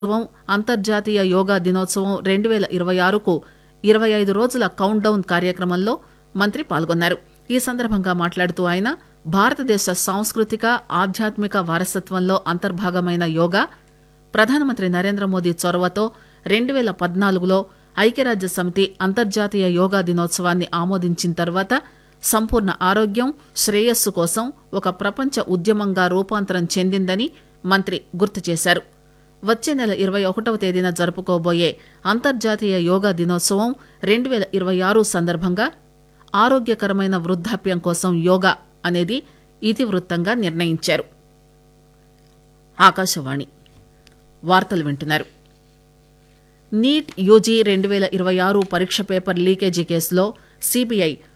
దినోత్సవం అంతర్జాతీయ యోగా దినోత్సవం రెండు పేల ఇరవై ఆరుకు ఇరవై ఐదు రోజుల కౌంట్ డౌన్ కార్యక్రమంలో మంత్రి పాల్గొన్నారు ఈ సందర్భంగా మాట్లాడుతూ ఆయన భారతదేశ సాంస్కృతిక ఆధ్యాత్మిక వారసత్వంలో అంతర్భాగమైన యోగా ప్రధానమంత్రి నరేంద్ర మోదీ చొరవతో రెండు పేల పద్నాలుగులో ఐక్యరాజ్య సమితి అంతర్జాతీయ యోగా దినోత్సవాన్ని ఆమోదించిన తర్వాత సంపూర్ణ ఆరోగ్యం శ్రేయస్సు కోసం ఒక ప్రపంచ ఉద్యమంగా రూపాంతరం చెందిందని మంత్రి గుర్తు చేశారు వచ్చే నెల ఇరవై ఒకటవ తేదీన జరుపుకోబోయే అంతర్జాతీయ యోగా దినోత్సవం రెండు పేల ఇరవై ఆరు సందర్భంగా ఆరోగ్యకరమైన వృద్ధాప్యం కోసం యోగా అనేది ఇతివృత్తంగా నిర్ణయించారు ఆకాశవాణి వార్తలు వింటున్నారు నీట్ యూజీ రెండు పేల ఇరవై ఆరు పరీక్ష పేపర్ లీకేజీ కేసులో సిబిఐ